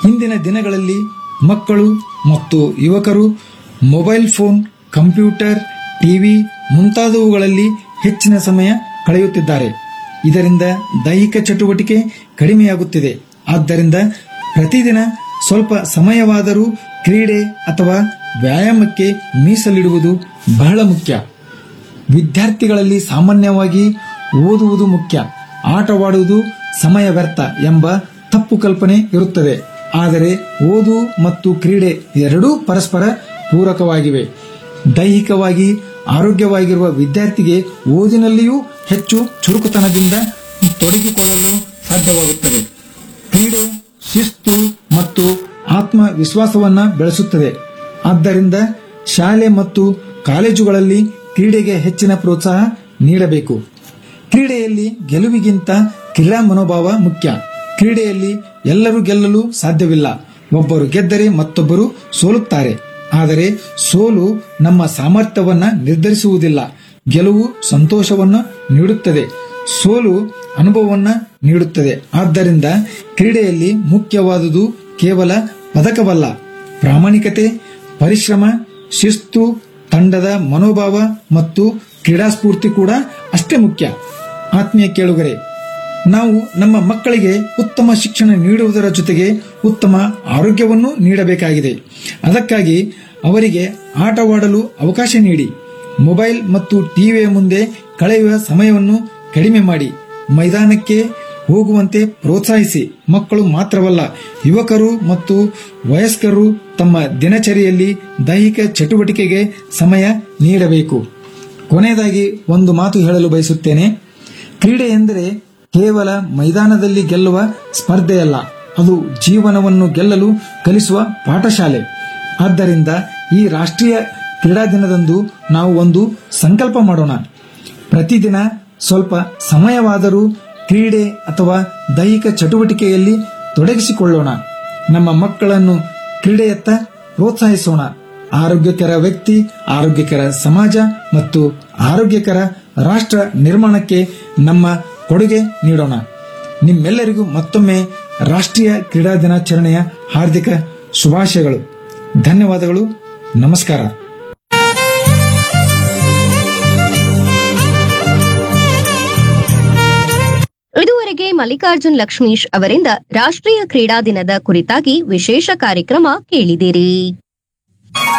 ಹಿಂದಿನ ದಿನಗಳಲ್ಲಿ ಮಕ್ಕಳು ಮತ್ತು ಯುವಕರು ಮೊಬೈಲ್ ಫೋನ್ ಕಂಪ್ಯೂಟರ್ ಟಿವಿ ಮುಂತಾದವುಗಳಲ್ಲಿ ಹೆಚ್ಚಿನ ಸಮಯ ಕಳೆಯುತ್ತಿದ್ದಾರೆ ಇದರಿಂದ ದೈಹಿಕ ಚಟುವಟಿಕೆ ಕಡಿಮೆಯಾಗುತ್ತಿದೆ ಆದ್ದರಿಂದ ಪ್ರತಿದಿನ ಸ್ವಲ್ಪ ಸಮಯವಾದರೂ ಕ್ರೀಡೆ ಅಥವಾ ವ್ಯಾಯಾಮಕ್ಕೆ ಮೀಸಲಿಡುವುದು ಬಹಳ ಮುಖ್ಯ ವಿದ್ಯಾರ್ಥಿಗಳಲ್ಲಿ ಸಾಮಾನ್ಯವಾಗಿ ಓದುವುದು ಮುಖ್ಯ ಆಟವಾಡುವುದು ಸಮಯ ವ್ಯರ್ಥ ಎಂಬ ತಪ್ಪು ಕಲ್ಪನೆ ಇರುತ್ತದೆ ಆದರೆ ಓದು ಮತ್ತು ಕ್ರೀಡೆ ಎರಡೂ ಪರಸ್ಪರ ಪೂರಕವಾಗಿವೆ ದೈಹಿಕವಾಗಿ ಆರೋಗ್ಯವಾಗಿರುವ ವಿದ್ಯಾರ್ಥಿಗೆ ಓದಿನಲ್ಲಿಯೂ ಹೆಚ್ಚು ಚುರುಕುತನದಿಂದ ತೊಡಗಿಕೊಳ್ಳಲು ಸಾಧ್ಯವಾಗುತ್ತದೆ ಕ್ರೀಡೆ ಶಿಸ್ತು ಮತ್ತು ಆತ್ಮವಿಶ್ವಾಸವನ್ನ ಬೆಳೆಸುತ್ತದೆ ಆದ್ದರಿಂದ ಶಾಲೆ ಮತ್ತು ಕಾಲೇಜುಗಳಲ್ಲಿ ಕ್ರೀಡೆಗೆ ಹೆಚ್ಚಿನ ಪ್ರೋತ್ಸಾಹ ನೀಡಬೇಕು ಕ್ರೀಡೆಯಲ್ಲಿ ಗೆಲುವಿಗಿಂತ ಕ್ರೀಡಾ ಮನೋಭಾವ ಮುಖ್ಯ ಕ್ರೀಡೆಯಲ್ಲಿ ಎಲ್ಲರೂ ಗೆಲ್ಲಲು ಸಾಧ್ಯವಿಲ್ಲ ಒಬ್ಬರು ಗೆದ್ದರೆ ಮತ್ತೊಬ್ಬರು ಸೋಲುತ್ತಾರೆ ಆದರೆ ಸೋಲು ನಮ್ಮ ಸಾಮರ್ಥ್ಯವನ್ನ ನಿರ್ಧರಿಸುವುದಿಲ್ಲ ಗೆಲುವು ಸಂತೋಷವನ್ನು ನೀಡುತ್ತದೆ ಸೋಲು ಅನುಭವವನ್ನ ನೀಡುತ್ತದೆ ಆದ್ದರಿಂದ ಕ್ರೀಡೆಯಲ್ಲಿ ಮುಖ್ಯವಾದುದು ಕೇವಲ ಪದಕವಲ್ಲ ಪ್ರಾಮಾಣಿಕತೆ ಪರಿಶ್ರಮ ಶಿಸ್ತು ತಂಡದ ಮನೋಭಾವ ಮತ್ತು ಕ್ರೀಡಾಸ್ಫೂರ್ತಿ ಕೂಡ ಅಷ್ಟೇ ಮುಖ್ಯ ಆತ್ಮೀಯ ಕೇಳುಗರೆ ನಾವು ನಮ್ಮ ಮಕ್ಕಳಿಗೆ ಉತ್ತಮ ಶಿಕ್ಷಣ ನೀಡುವುದರ ಜೊತೆಗೆ ಉತ್ತಮ ಆರೋಗ್ಯವನ್ನು ನೀಡಬೇಕಾಗಿದೆ ಅದಕ್ಕಾಗಿ ಅವರಿಗೆ ಆಟವಾಡಲು ಅವಕಾಶ ನೀಡಿ ಮೊಬೈಲ್ ಮತ್ತು ಟಿವಿಯ ಮುಂದೆ ಕಳೆಯುವ ಸಮಯವನ್ನು ಕಡಿಮೆ ಮಾಡಿ ಮೈದಾನಕ್ಕೆ ಹೋಗುವಂತೆ ಪ್ರೋತ್ಸಾಹಿಸಿ ಮಕ್ಕಳು ಮಾತ್ರವಲ್ಲ ಯುವಕರು ಮತ್ತು ವಯಸ್ಕರು ತಮ್ಮ ದಿನಚರಿಯಲ್ಲಿ ದೈಹಿಕ ಚಟುವಟಿಕೆಗೆ ಸಮಯ ನೀಡಬೇಕು ಕೊನೆಯದಾಗಿ ಒಂದು ಮಾತು ಹೇಳಲು ಬಯಸುತ್ತೇನೆ ಕ್ರೀಡೆ ಎಂದರೆ ಕೇವಲ ಮೈದಾನದಲ್ಲಿ ಗೆಲ್ಲುವ ಸ್ಪರ್ಧೆಯಲ್ಲ ಅದು ಜೀವನವನ್ನು ಗೆಲ್ಲಲು ಕಲಿಸುವ ಪಾಠಶಾಲೆ ಆದ್ದರಿಂದ ಈ ರಾಷ್ಟ್ರೀಯ ಕ್ರೀಡಾ ದಿನದಂದು ನಾವು ಒಂದು ಸಂಕಲ್ಪ ಮಾಡೋಣ ಪ್ರತಿದಿನ ಸ್ವಲ್ಪ ಸಮಯವಾದರೂ ಕ್ರೀಡೆ ಅಥವಾ ದೈಹಿಕ ಚಟುವಟಿಕೆಯಲ್ಲಿ ತೊಡಗಿಸಿಕೊಳ್ಳೋಣ ನಮ್ಮ ಮಕ್ಕಳನ್ನು ಕ್ರೀಡೆಯತ್ತ ಪ್ರೋತ್ಸಾಹಿಸೋಣ ಆರೋಗ್ಯಕರ ವ್ಯಕ್ತಿ ಆರೋಗ್ಯಕರ ಸಮಾಜ ಮತ್ತು ಆರೋಗ್ಯಕರ ರಾಷ್ಟ್ರ ನಿರ್ಮಾಣಕ್ಕೆ ನಮ್ಮ ಕೊಡುಗೆ ನೀಡೋಣ ನಿಮ್ಮೆಲ್ಲರಿಗೂ ಮತ್ತೊಮ್ಮೆ ರಾಷ್ಟ್ರೀಯ ಕ್ರೀಡಾ ದಿನಾಚರಣೆಯ ಹಾರ್ದಿಕ ಶುಭಾಶಯಗಳು ಧನ್ಯವಾದಗಳು ನಮಸ್ಕಾರ ಇದುವರೆಗೆ ಮಲ್ಲಿಕಾರ್ಜುನ್ ಲಕ್ಷ್ಮೀಶ್ ಅವರಿಂದ ರಾಷ್ಟ್ರೀಯ ಕ್ರೀಡಾ ದಿನದ ಕುರಿತಾಗಿ ವಿಶೇಷ ಕಾರ್ಯಕ್ರಮ ಕೇಳಿದಿರಿ